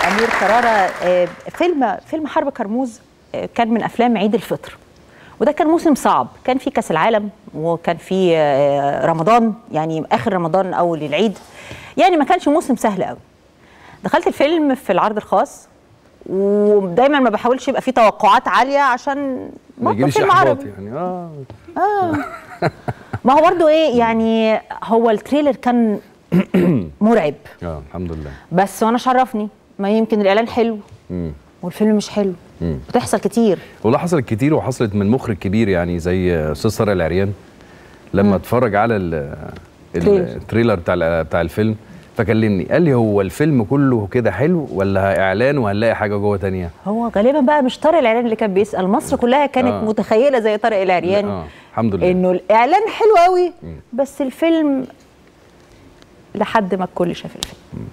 امير كرارة آه، فيلم فيلم حرب كرموز آه، كان من افلام عيد الفطر وده كان موسم صعب كان في كاس العالم وكان في آه، رمضان يعني اخر رمضان اول العيد يعني ما كانش موسم سهل قوي دخلت الفيلم في العرض الخاص ودايما ما بحاولش يبقى فيه توقعات عاليه عشان ما برضه يجيليش فيلم احباط عربي يعني اه ما هو برضه ايه يعني هو التريلر كان مرعب اه الحمد لله بس وانا شرفني ما يمكن الاعلان حلو مم. والفيلم مش حلو مم. بتحصل كتير والله حصلت كتير وحصلت من مخرج كبير يعني زي استاذ ساره العريان لما اتفرج على ال- تريلر. التريلر بتاع ال- بتاع الفيلم فكلمني قال لي هو الفيلم كله كده حلو ولا اعلان وهنلاقي حاجه جوه تانية هو غالبا بقى مش طارق العريان اللي كان بيسال مصر كلها كانت آه. متخيله زي طارق العريان اه الحمد لله انه الاعلان حلو قوي بس الفيلم لحد ما الكل شاف الفيلم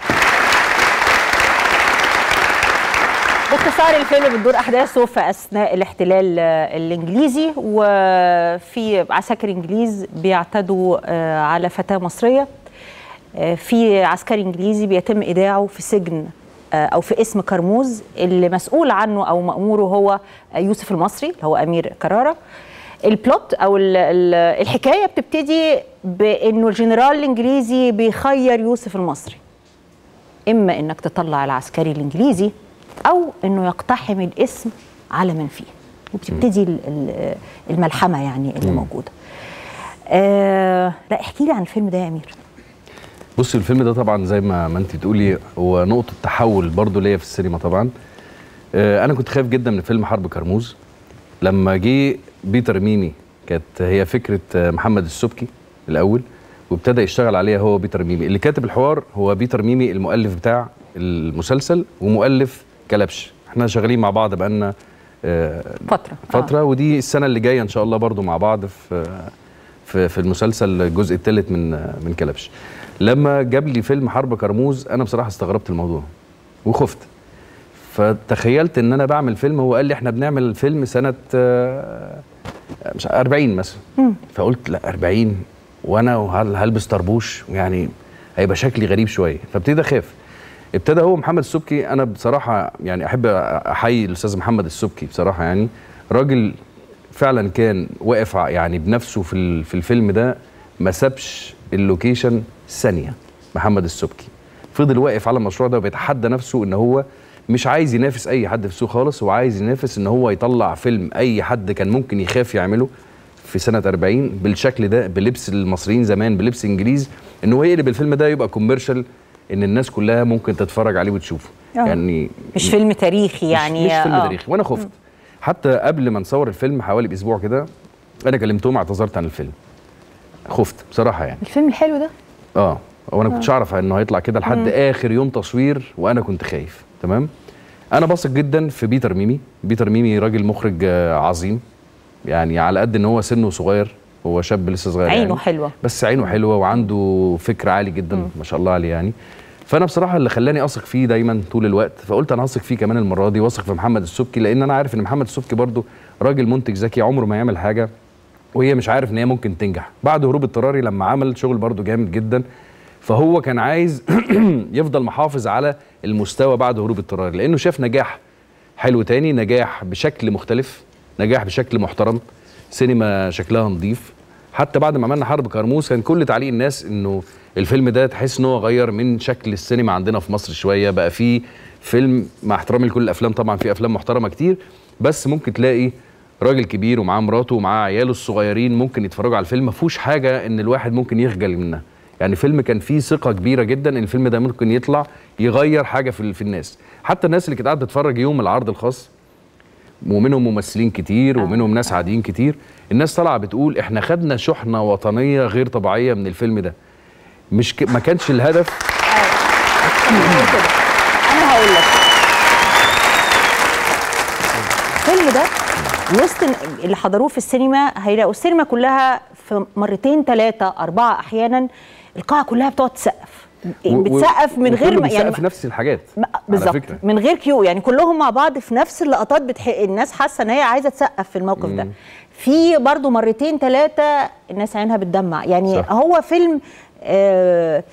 باختصار الفيلم بتدور احداثه في اثناء الاحتلال آه، الانجليزي وفي عساكر انجليز بيعتدوا آه، على فتاه مصريه آه، في عسكري انجليزي بيتم ايداعه في سجن آه، او في اسم كرموز اللي مسؤول عنه او ماموره هو آه، يوسف المصري اللي هو امير كراره البلوت او ال- ال- الحكايه بتبتدي بانه الجنرال الانجليزي بيخير يوسف المصري اما انك تطلع العسكري الانجليزي او انه يقتحم الاسم على من فيه وبتبتدي ال- ال- الملحمه يعني اللي موجوده آه لا احكي لي عن الفيلم ده يا امير بص الفيلم ده طبعا زي ما ما انت بتقولي هو نقطه تحول برضه ليا في السينما طبعا آه، انا كنت خايف جدا من فيلم حرب كرموز لما جه بيتر ميمي كانت هي فكره آه، محمد السبكي الاول وابتدى يشتغل عليها هو بيتر ميمي اللي كاتب الحوار هو بيتر ميمي المؤلف بتاع المسلسل ومؤلف كلبش احنا شغالين مع بعض بقالنا آه، فتره فتره آه. ودي السنه اللي جايه ان شاء الله برضو مع بعض في في, في المسلسل الجزء الثالث من من كلبش لما جاب لي فيلم حرب كرموز انا بصراحه استغربت الموضوع وخفت فتخيلت ان انا بعمل فيلم هو قال لي احنا بنعمل فيلم سنه آه، مش عارف 40 مثلا فقلت لا 40 وانا وهل- هلبس طربوش يعني هيبقى شكلي غريب شويه فابتدي اخاف ابتدى هو محمد السبكي انا بصراحه يعني احب احيي الاستاذ محمد السبكي بصراحه يعني راجل فعلا كان واقف ع- يعني بنفسه في ال- في الفيلم ده ما سابش اللوكيشن ثانيه محمد السبكي فضل واقف على المشروع ده وبيتحدى نفسه ان هو مش عايز ينافس اي حد في السوق خالص هو عايز ينافس ان هو يطلع فيلم اي حد كان ممكن يخاف يعمله في سنه 40 بالشكل ده بلبس المصريين زمان بلبس انجليز ان هو يقلب الفيلم ده يبقى كوميرشال ان الناس كلها ممكن تتفرج عليه وتشوفه آه. يعني مش فيلم تاريخي يعني مش, مش فيلم آه. تاريخي وانا خفت حتى قبل ما نصور الفيلم حوالي باسبوع كده انا كلمتهم اعتذرت عن الفيلم خفت بصراحه يعني الفيلم الحلو ده اه وانا كنتش اعرف انه هيطلع كده لحد اخر يوم تصوير وانا كنت خايف تمام انا بثق جدا في بيتر ميمي بيتر ميمي راجل مخرج آه، عظيم يعني على قد ان هو سنه صغير هو شاب لسه صغير عينه يعني. حلوة. بس عينه حلوه وعنده فكر عالي جدا ما شاء الله عليه يعني فانا بصراحه اللي خلاني اثق فيه دايما طول الوقت فقلت انا هثق فيه كمان المره دي واثق في محمد السبكي لان انا عارف ان محمد السبكي برضو راجل منتج ذكي عمره ما يعمل حاجه وهي مش عارف ان هي ممكن تنجح بعد هروب اضطراري لما عمل شغل برضو جامد جدا فهو كان عايز يفضل محافظ على المستوى بعد هروب اضطراري لانه شاف نجاح حلو تاني نجاح بشكل مختلف نجاح بشكل محترم سينما شكلها نظيف حتى بعد ما عملنا حرب كرموز كان كل تعليق الناس انه الفيلم ده تحس ان هو غير من شكل السينما عندنا في مصر شويه بقى فيه فيلم مع احترامي لكل الافلام طبعا في افلام محترمه كتير بس ممكن تلاقي راجل كبير ومعاه مراته ومعاه عياله الصغيرين ممكن يتفرجوا على الفيلم ما فيهوش حاجه ان الواحد ممكن يخجل منها يعني فيلم كان فيه ثقه كبيره جدا ان الفيلم ده ممكن يطلع يغير حاجه في, في الناس حتى الناس اللي كانت قاعده تتفرج يوم العرض الخاص ومنهم ممثلين كتير ومنهم ناس عاديين كتير الناس طالعه بتقول احنا خدنا شحنه وطنيه غير طبيعيه من الفيلم ده مش ك... ما كانش الهدف انا هقول لك الفيلم ده وسط اللي حضروه في السينما هيلاقوا السينما كلها في مرتين ثلاثه اربعه احيانا القاعه كلها بتقعد تسقف و- و- بتسقف من غير وكله ما بيسقف يعني في نفس الحاجات ما- على بالظبط فكرة. من غير كيو يعني كلهم مع بعض في نفس اللقطات بتح... الناس حاسه ان هي عايزه تسقف في الموقف ده في برضو مرتين ثلاثه الناس عينها بتدمع يعني صح. هو فيلم آه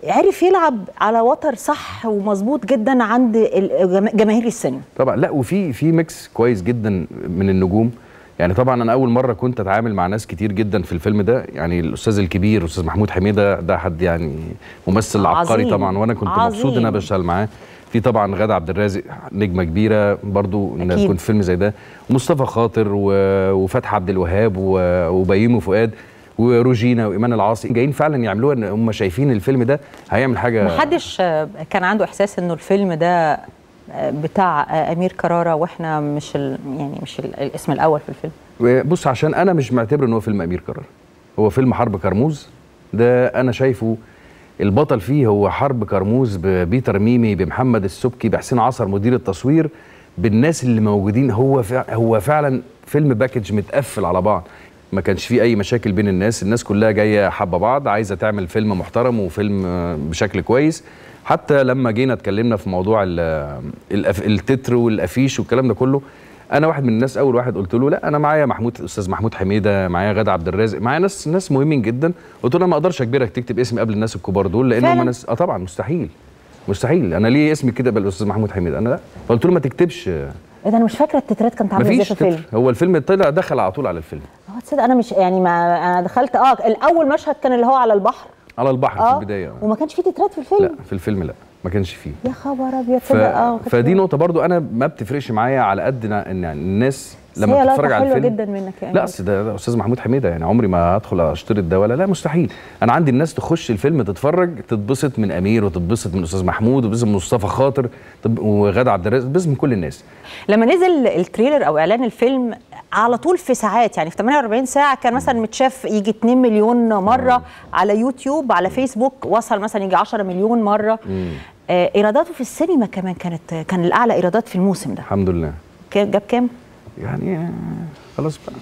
عرف يلعب على وتر صح ومظبوط جدا عند ال- جما- جماهير السينما طبعا لا وفي في ميكس كويس جدا من النجوم يعني طبعا انا اول مره كنت اتعامل مع ناس كتير جدا في الفيلم ده يعني الاستاذ الكبير الاستاذ محمود حميده ده حد يعني ممثل عبقري عظيم. طبعا وانا كنت مبسوط ان عظيم. انا بشتغل معاه في طبعا غادة عبد الرازق نجمه كبيره برضو ان أكيد. كنت في فيلم زي ده ومصطفى خاطر و- وفتحي عبد الوهاب و- وبيومي فؤاد وروجينا وايمان العاصي جايين فعلا يعملوها ان هم شايفين الفيلم ده هيعمل حاجه محدش آه، كان عنده احساس انه الفيلم ده آه، بتاع آه، امير كرارة واحنا مش ال يعني مش ال- الاسم الاول في الفيلم بص عشان انا مش معتبر ان هو فيلم امير كرارة هو فيلم حرب كرموز ده انا شايفه البطل فيه هو حرب كرموز ببيتر ميمي بمحمد السبكي بحسين عصر مدير التصوير بالناس اللي موجودين هو فع هو فعلا فيلم باكج متقفل على بعض ما كانش فيه اي مشاكل بين الناس الناس كلها جايه حابه بعض عايزه تعمل فيلم محترم وفيلم آه، بشكل كويس حتى لما جينا اتكلمنا في موضوع ال- الأف- التتر والافيش والكلام ده كله انا واحد من الناس اول واحد قلت له لا انا معايا محمود استاذ محمود حميده معايا غادة عبد الرازق معايا ناس ناس مهمين جدا قلت له انا ما اقدرش اجبرك تكتب اسمي قبل الناس الكبار دول لان فعلاً؟ هم ناس اه طبعا مستحيل مستحيل انا ليه اسمي كده بالاستاذ محمود حميده انا لا قلت له ما تكتبش ايه ده انا مش فاكره التترات كانت عامله ازاي مفيش في الفيلم تتر هو الفيلم طلع دخل على طول على الفيلم اه تصدق انا مش يعني ما انا دخلت اه الاول مشهد كان اللي هو على البحر على البحر اه في البدايه آه. وما كانش فيه تترات في الفيلم لا في الفيلم لا ما كانش فيه يا خبر ابيض ف... تصدق اه ما كانش فدي فيه. نقطه برضو انا ما بتفرقش معايا على قد ان يعني الناس بس لما هي لقطة بتتفرج على حلوة الفيلم جدا منك يا لا أمير. اصل ده, ده استاذ محمود حميده يعني عمري ما هدخل اشترط ده ولا لا مستحيل انا عندي الناس تخش الفيلم تتفرج تتبسط من امير وتتبسط من استاذ محمود وتتبسط من مصطفى خاطر تب- وغادة عبد الرازق تتبسط من كل الناس لما نزل التريلر او اعلان الفيلم على طول في ساعات يعني في 48 ساعه كان مثلا متشاف يجي 2 مليون مره على يوتيوب على فيسبوك وصل مثلا يجي 10 مليون مره آه ايراداته في السينما كمان كانت كان الاعلى ايرادات في الموسم ده الحمد لله كان- جاب كام؟ يعني آه، خلاص بقى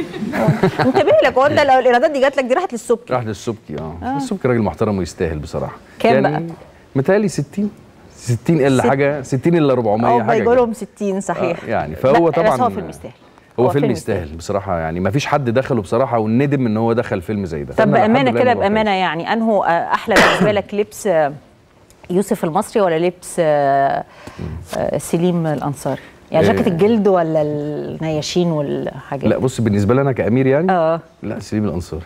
انتبه لك هو انت لو الايرادات دي جات لك دي راحت للسبكي راح للسبكي اه السبكي راجل محترم ويستاهل بصراحه كام يعني بقى؟ متهيألي 60 60 الا ست- حاجه 60 الا 400 او حاجه بيقول كده. لهم 60 صحيح آه، يعني فهو لا، طبعا بس هو فيلم يستاهل هو فيلم يستاهل بصراحه يعني ما فيش حد دخله بصراحه وندم ان هو دخل فيلم زي ده طب أنا الحمد بامانه لله كده الموضوع بامانه يعني انه آه، احلى بالنسبه لك لبس آه، يوسف المصري ولا لبس آه، آه، سليم الانصاري يعني آه. جاكيت الجلد ولا النياشين والحاجات لا بص بالنسبه لي انا كامير يعني اه لا سليم الانصاري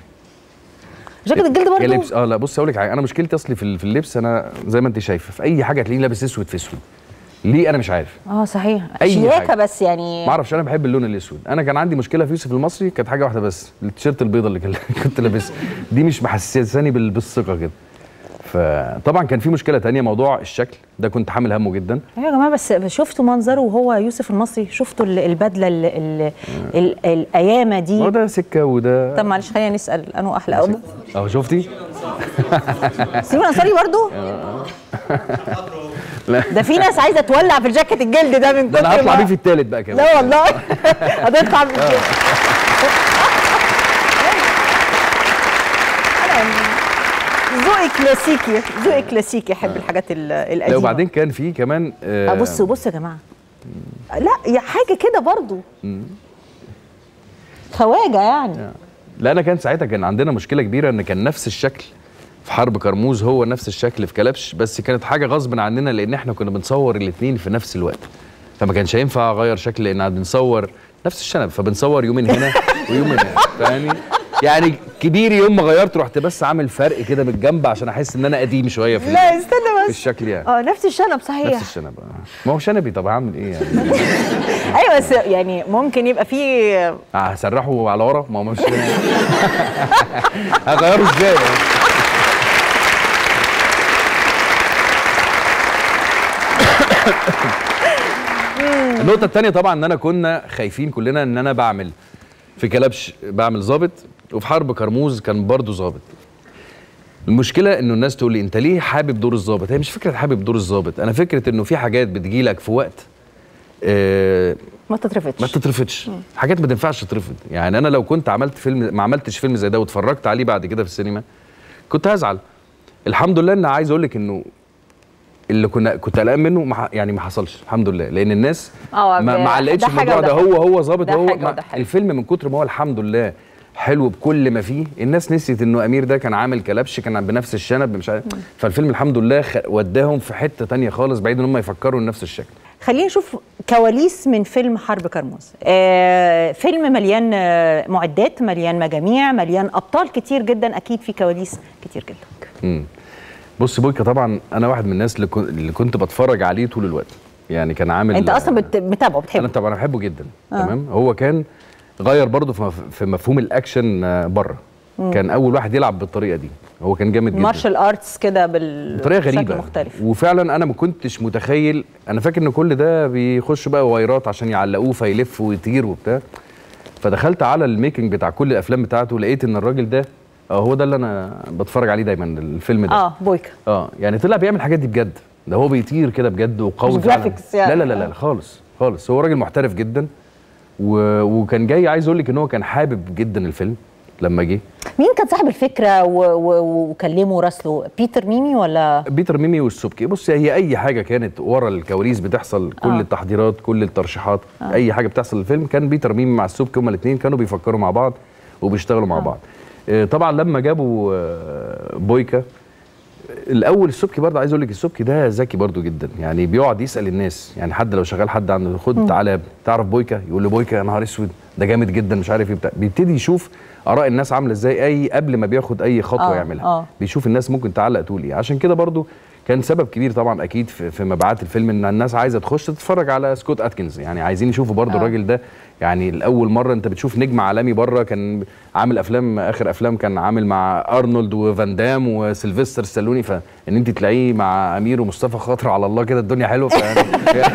جاكيت الجلد برضه كلبس اه لا بص اقول لك حاجه انا مشكلتي اصلي في ال- في اللبس انا زي ما انت شايفه في اي حاجه تلاقيني لابس اسود في اسود ليه انا مش عارف اه صحيح أي شياكه حاجة. بس يعني ما اعرفش انا بحب اللون الاسود انا كان عندي مشكله في يوسف المصري كانت حاجه واحده بس التيشيرت البيضه اللي كان- كنت لابسها دي مش محسساني بال- بالثقه كده فطبعا كان في مشكله تانية موضوع الشكل ده كنت حامل همه جدا ايوه يا جماعه بس شفتوا منظره وهو يوسف المصري شفتوا ال- البدله ال ال ال الايامه ما دي ده سكه وده طب معلش خلينا نسال انه احلى أو اهو شفتي سليم الانصاري برضه لا ده في ناس عايزه تولع في الجاكيت الجلد ده من ده كتر انا هطلع ما- بيه في التالت بقى كمان لا والله هتطلع من كده ذوقي كلاسيكي ذوقي كلاسيكي يحب الحاجات ال- القديمه لا وبعدين كان في كمان آه، بصوا بصوا يا جماعه لا يا حاجه كده برضو خواجه يعني لا انا كان ساعتها كان عندنا مشكله كبيره ان كان نفس الشكل في حرب كرموز هو نفس الشكل في كلبش بس كانت حاجه غصب عننا لان احنا كنا بنصور الاثنين في نفس الوقت فما كانش هينفع اغير شكل لان بنصور نفس الشنب فبنصور يومين هنا ويوم هنا فاهمني يعني كبير يوم ما غيرت رحت بس عامل فرق كده بالجنب عشان احس ان انا قديم شويه في لا استنى في بس الشكل يعني اه نفس الشنب صحيح نفس الشنب آه. ما هو شنبي طب هعمل ايه يعني ايوه بس يعني ممكن يبقى في آه، هسرحه على ورا ما هو مش هغيره ازاي يعني؟ النقطة التانية طبعا ان انا كنا خايفين كلنا ان انا بعمل في كلبش بعمل ظابط وفي حرب كرموز كان برضو ظابط المشكلة انه الناس تقول لي انت ليه حابب دور الظابط؟ هي مش فكرة حابب دور الظابط، انا فكرة انه في حاجات بتجيلك في وقت آه ما تترفضش ما تترفضش حاجات ما تنفعش تترفض يعني انا لو كنت عملت فيلم ما عملتش فيلم زي ده واتفرجت عليه بعد كده في السينما كنت هزعل الحمد لله ان عايز اقول لك انه اللي كنا كنت قلقان منه ما ح- يعني ما حصلش الحمد لله لان الناس اه ما ب- ما علقتش ده الموضوع حاجة ده وده هو هو ظابط ده هو حاجة ما وده حاجة. الفيلم من كتر ما هو الحمد لله حلو بكل ما فيه الناس نسيت انه امير ده كان عامل كلبش كان بنفس الشنب مش عارف فالفيلم الحمد لله خ... وداهم في حته تانية خالص بعيد ان هم يفكروا نفس الشكل خلينا نشوف كواليس من فيلم حرب كرموز آه فيلم مليان آه، معدات مليان مجاميع مليان ابطال كتير جدا اكيد في كواليس كتير جدا امم بص بويكا طبعا انا واحد من الناس اللي, كن... اللي كنت بتفرج عليه طول الوقت يعني كان عامل انت اصلا بت- متابعه انا بتحبه طبعا بحبه جدا آه. تمام هو كان غير برضه في مف- في مفهوم الاكشن آه، بره كان اول واحد يلعب بالطريقه دي هو كان جامد جدا مارشال ارتس كده بال بطريقه بشكل غريبه مختلف وفعلا انا ما كنتش متخيل انا فاكر ان كل ده بيخش بقى وايرات عشان يعلقوه فيلف ويطير وبتاع فدخلت على الميكنج بتاع كل الافلام بتاعته لقيت ان الراجل ده اه هو ده اللي انا بتفرج عليه دايما الفيلم ده اه بويكا اه يعني طلع بيعمل الحاجات دي بجد ده هو بيطير كده بجد وقوي مش فعلا graphics يعني. لا لا لا لا خالص خالص هو راجل محترف جدا و... وكان جاي عايز اقول لك ان هو كان حابب جدا الفيلم لما جه مين كان صاحب الفكره و... و... وكلمه وراسله بيتر ميمي ولا بيتر ميمي والسبكي بص هي اي حاجه كانت ورا الكواليس بتحصل كل آه. آه. التحضيرات كل الترشيحات آه. اي حاجه بتحصل للفيلم كان بيتر ميمي مع السبكي هما الاثنين كانوا بيفكروا مع بعض وبيشتغلوا مع آه. آه. بعض آه، طبعا لما جابوا آه، بويكا الاول السبكي برضه عايز اقول لك السبكي ده ذكي برضه جدا يعني بيقعد يسال الناس يعني حد لو شغال حد عنده خد تعالى تعرف بويكا يقول له بويكا يا نهار اسود ده جامد جدا مش عارف ايه بتاع بيبتدي يشوف اراء الناس عامله ازاي اي قبل ما بياخد اي خطوه آه، يعملها آه. بيشوف الناس ممكن تعلق تقول ايه عشان كده برضو كان سبب كبير طبعا اكيد في, في مبيعات الفيلم ان الناس عايزه تخش تتفرج على سكوت اتكنز يعني عايزين يشوفوا برضو آه. الراجل ده يعني لاول مره انت بتشوف نجم عالمي بره كان عامل افلام اخر افلام كان عامل مع ارنولد وفان دام وسيلفستر ستالوني فان انت تلاقيه مع امير ومصطفى خاطر على الله كده الدنيا حلوه فيعني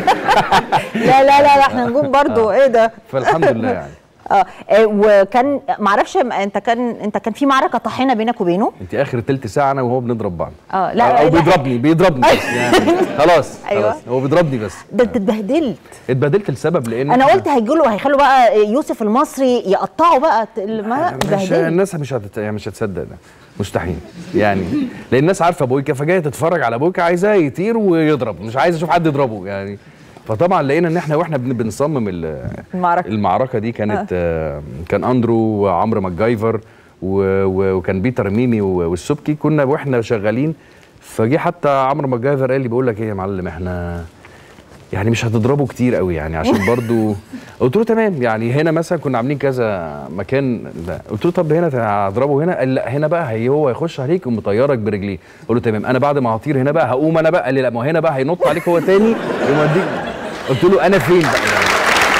لا لا لا, لا احنا نجوم برضو ايه ده فالحمد لله يعني اه آه، وكان معرفش انت كان انت كان في معركه طاحنه بينك وبينه انت اخر تلت ساعه انا وهو بنضرب بعض اه لا او لا بيضربني بيضربني بس يعني خلاص أيوة. خلاص هو بيضربني بس ده انت اتبهدلت اتبهدلت لسبب لان انا إحنا- قلت هيجوا هيخلوا بقى يوسف المصري يقطعوا بقى ت- ما مش اتبهدلت الناس مش هتت... يعني مش هتصدق ده مستحيل يعني لان الناس عارفه بويكا فجايه تتفرج على بويكا عايزاه يطير ويضرب مش عايز اشوف حد يضربه يعني فطبعا لقينا ان احنا واحنا بن- بنصمم ال- المعركه المعركه دي كانت آه. كان اندرو وعمرو ماجايفر و... و... وكان بيتر ميمي و... والسبكي كنا واحنا شغالين فجه حتى عمرو ماجايفر قال لي بقول لك ايه يا معلم احنا يعني مش هتضربه كتير قوي يعني عشان برضو قلت له تمام يعني هنا مثلا كنا عاملين كذا مكان لا. قلت له طب هنا هضربه هنا قال لا هنا بقى هي هو هيخش عليك يقوم مطيرك برجليه قلت له تمام انا بعد ما هطير هنا بقى هقوم انا بقى قال لي لا ما هو هنا بقى هينط عليك هو تاني يوديك قلت له انا فين بقى يعني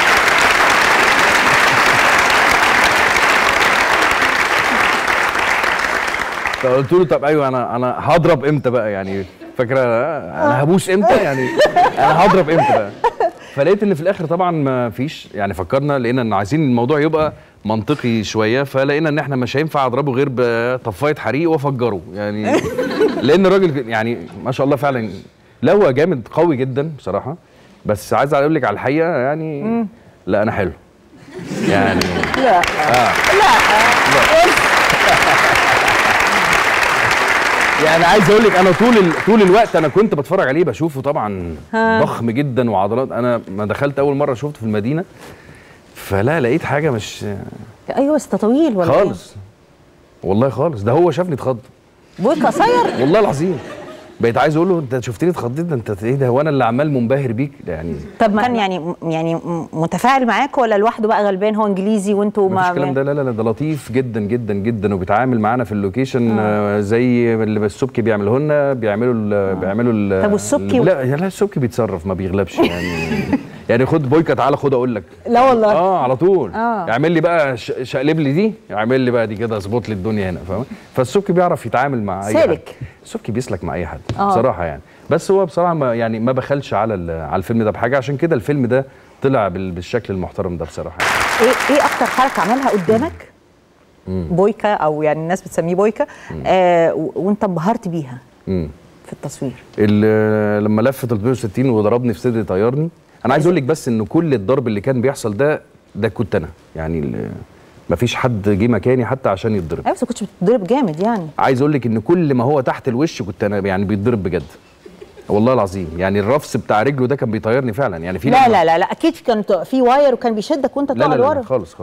فقلت له طب ايوه انا انا هضرب امتى بقى يعني فاكره انا هبوس امتى يعني انا هضرب امتى بقى فلقيت ان في الاخر طبعا ما فيش يعني فكرنا لقينا ان عايزين الموضوع يبقى منطقي شويه فلقينا ان احنا مش هينفع اضربه غير بطفايه حريق وافجره يعني لان الراجل يعني ما شاء الله فعلا لا هو جامد قوي جدا بصراحه بس عايز اقول لك على الحقيقه يعني لا انا حلو يعني لا اه لا يعني عايز اقول لك انا طول ال... طول الوقت انا كنت بتفرج عليه بشوفه طبعا ها. ضخم جدا وعضلات انا ما دخلت اول مره شفته في المدينه فلا لقيت حاجه مش ايوه بس ده طويل ولا إيه؟ خالص والله خالص ده هو شافني اتخض بويك قصير والله العظيم بقيت عايز اقول له انت شفتني اتخضيت ده انت ايه ده هو انا اللي عمال منبهر بيك يعني طب ما كان يعني يعني م- متفاعل معاك ولا لوحده بقى غلبان هو انجليزي وانتوا ما فيش الكلام ده لا لا لا ده لطيف جدا جدا جدا وبيتعامل معانا في اللوكيشن آه. زي اللي السبكي بيعمله لنا بيعملوا ال بيعملوا ال طب والسبكي؟ لا لا السبكي بيتصرف ما بيغلبش يعني يعني خد بويكا تعالى خد اقول لك لا والله اه على طول آه. اعمل لي بقى ش- شقلب لي دي اعمل لي بقى دي كده اظبط لي الدنيا هنا فاهم فالسبكي بيعرف يتعامل مع اي حد سالك. السبكي بيسلك مع اي حد آه. بصراحه يعني بس هو بصراحه ما يعني ما بخلش على ال- على الفيلم ده بحاجه عشان كده الفيلم ده طلع بال- بالشكل المحترم ده بصراحه يعني. ايه ايه اكتر حركه عملها قدامك بويكا او يعني الناس بتسميه بويكا آه و- وانت انبهرت بيها مم. في التصوير ال- لما لف 360 وضربني في صدري طيرني انا عايز اقول لك بس ان كل الضرب اللي كان بيحصل ده ده كنت انا يعني ال- مفيش حد جه مكاني حتى عشان يتضرب ايوه بس كنتش بتضرب جامد يعني عايز اقول لك ان كل ما هو تحت الوش كنت انا يعني بيتضرب بجد والله العظيم يعني الرفس بتاع رجله ده كان بيطيرني فعلا يعني في لا لما- لا لا لا اكيد كان ت- في واير وكان بيشدك وانت لا لا, طالع لا, لورا لا خالص خالص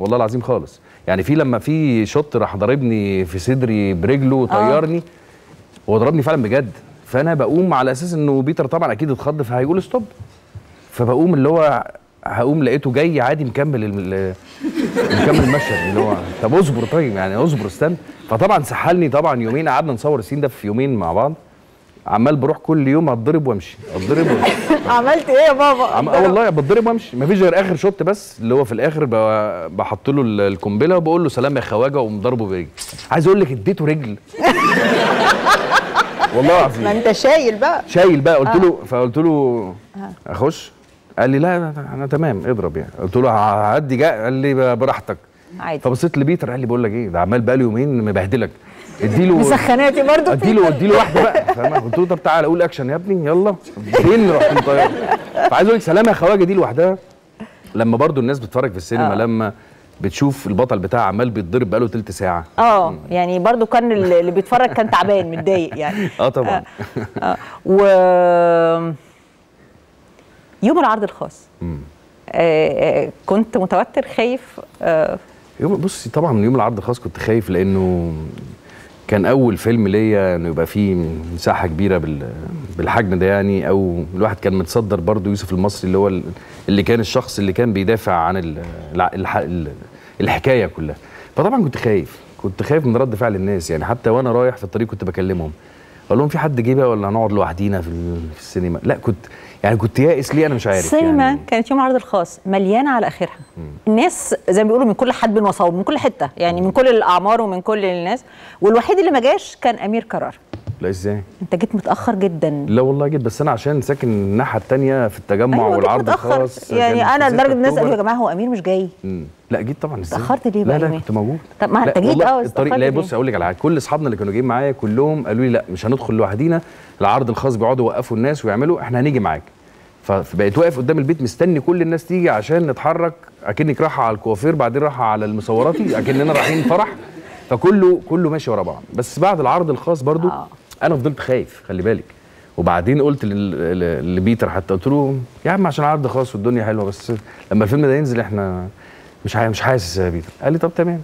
والله العظيم خالص يعني في لما في شوت راح ضاربني في صدري برجله وطيرني هو ضربني فعلا بجد فانا بقوم على اساس انه بيتر طبعا اكيد اتخض فهيقول ستوب فبقوم اللي هو هقوم لقيته جاي عادي مكمل ال- مكمل المشهد اللي هو طب اصبر طيب يعني اصبر استنى فطبعا سحلني طبعا يومين قعدنا نصور السين ده في يومين مع بعض عمال بروح كل يوم اتضرب وامشي اتضرب وامشي عملت ايه يا بابا عم... اه والله بتضرب وامشي مفيش غير اخر شوت بس اللي هو في الاخر ب- بحط له ال- القنبله وبقول له سلام يا خواجه واقوم ضربه برجل عايز اقول لك اديته رجل والله العظيم ما انت شايل بقى شايل بقى قلت له فقلت له اخش قال لي لا لا، انا تمام اضرب يعني قلت له هعدي جاء قال لي ب- براحتك عادي فبصيت لبيتر قال لي بقول لك ايه ده عمال بقى له يومين مبهدلك اديله مسخناتي برضو اديله اديله واحده بقى فاهمة؟ قلت له طب تعالى قول اكشن يا ابني يلا فين رحت مطير فعايز اقول لك سلام يا خواجه دي لوحدها لما برضو الناس بتتفرج في السينما آه. لما بتشوف البطل بتاعها عمال بيتضرب بقاله تلت ساعه اه يعني برضو كان اللي اللي بيتفرج كان تعبان متضايق يعني اه طبعا آه. و يوم العرض الخاص مم. آه، آه، كنت متوتر خايف آه، يوم بصي طبعا من يوم العرض الخاص كنت خايف لانه كان اول فيلم ليا انه يبقى فيه مساحه كبيره بال بالحجم ده يعني او الواحد كان متصدر برضو يوسف المصري اللي هو ال- اللي كان الشخص اللي كان بيدافع عن ال الع- الح ال الحكايه كلها فطبعا كنت خايف كنت خايف من رد فعل الناس يعني حتى وانا رايح في الطريق كنت بكلمهم اقول لهم في حد جه بقى ولا هنقعد لوحدينا في, ال- في السينما لا كنت يعني كنت يائس ليه انا مش عارف السينما يعني كانت يوم العرض الخاص مليانه على اخرها الناس زي ما بيقولوا من كل حد وصوب من كل حته يعني من كل الاعمار ومن كل الناس والوحيد اللي ما جاش كان امير قرار لا ازاي انت جيت متاخر جدا لا والله جيت بس انا عشان ساكن الناحيه الثانيه في التجمع أيوة، جيت والعرض متأخر. الخاص يعني كان في انا 6 لدرجه الناس قالوا يا أكتوبر. جماعه هو امير مش جاي مم. لا جيت طبعا ازاي اتأخرت ليه لا بقى لا يومين؟ كنت موجود طب ما لا أنت جيت والله أه، الطريق اتأخرت لا ليه؟ بص اقول لك على حاجه كل اصحابنا اللي كانوا جايين معايا كلهم قالوا لي لا مش هندخل لوحدينا العرض الخاص بيقعدوا يوقفوا الناس ويعملوا احنا هنيجي معاك ف- فبقيت واقف قدام البيت مستني كل الناس تيجي عشان نتحرك اكنك رايحه على الكوافير بعدين رايحه على المصوراتي اكننا رايحين فرح فكله كله ماشي ورا بعض بس بعد العرض الخاص برضو آه. انا فضلت خايف خلي بالك وبعدين قلت لل- لل- لبيتر حتى قلت له يا عم عشان عرض خاص والدنيا حلوه بس لما الفيلم ده ينزل احنا مش ح- مش حاسس يا بيتر قال لي طب تمام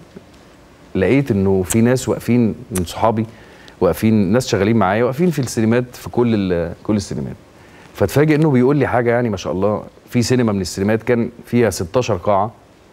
لقيت انه في ناس واقفين من صحابي واقفين ناس شغالين معايا واقفين في السينمات في كل ال- كل السينمات فاتفاجئ انه بيقول لي حاجه يعني ما شاء الله في سينما من السينمات كان فيها 16 قاعه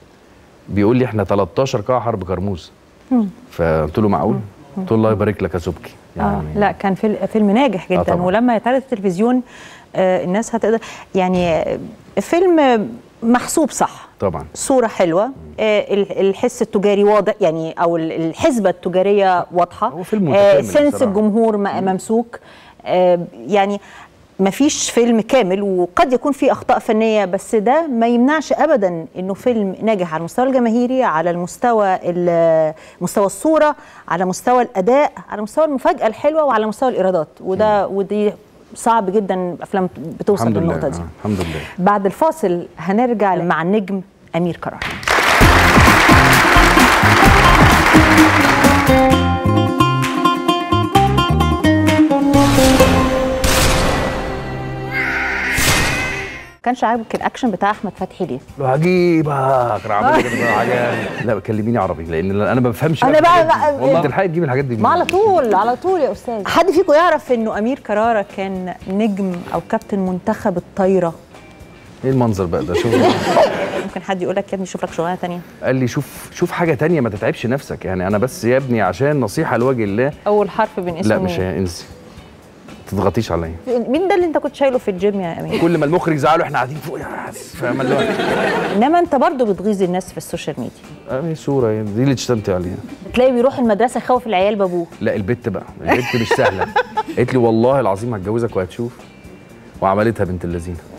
بيقول لي احنا 13 قاعه حرب كرموز فقلت له معقول قلت له الله يبارك لك يا سبكي اه لا كان فيلم فيلم ناجح جدا طبعاً. ولما يتعرض في التلفزيون آه الناس هتقدر يعني آه، فيلم محسوب صح طبعا صورة حلوة آه، ال- الحس التجاري واضح يعني أو ال- الحسبة التجارية واضحة هو فيلم آه، متكامل سنس بصراحة. الجمهور م- ممسوك آه، يعني ما فيش فيلم كامل وقد يكون فيه أخطاء فنية بس ده ما يمنعش أبدا إنه فيلم ناجح على المستوى الجماهيري على المستوى ال- مستوى الصورة على مستوى الأداء على مستوى المفاجأة الحلوة وعلى مستوى الإيرادات وده ودي صعب جدا أفلام بتوصل الحمد لله للنقطة دي آه، الحمد لله بعد الفاصل هنرجع مع النجم أمير قرار كانش عاجبك الاكشن بتاع احمد فتحي ليه؟ لو هجيبك راح عامل كده بقى حاجه لا كلميني عربي لان انا ما بفهمش أنا بقى- الحاجات دي. بقى- والله انت الحقيقه تجيب الحاجات دي ما على منين؟ طول على طول يا استاذ حد فيكم يعرف انه امير كرارة كان نجم او كابتن منتخب الطايره ايه المنظر بقى ده شوف ممكن حد يقول لك يا ابني شوف لك شغلانه ثانيه قال لي شوف شوف حاجه تانية ما تتعبش نفسك يعني انا بس يا ابني عشان نصيحه لوجه الله اول حرف بين اسمه لا مش انسي تضغطيش عليا مين ده اللي انت كنت شايله في الجيم يا امير كل ما المخرج زعله احنا قاعدين فوق يا عس، فاهم اللي هو انما انت برضو بتغيظ الناس في السوشيال ميديا اه صوره يعني دي اللي تشتمتي عليها بتلاقي بيروح المدرسه يخوف العيال بابوه لا البت بقى البت مش سهله قالت لي والله العظيم هتجوزك وهتشوف وعملتها بنت اللذينه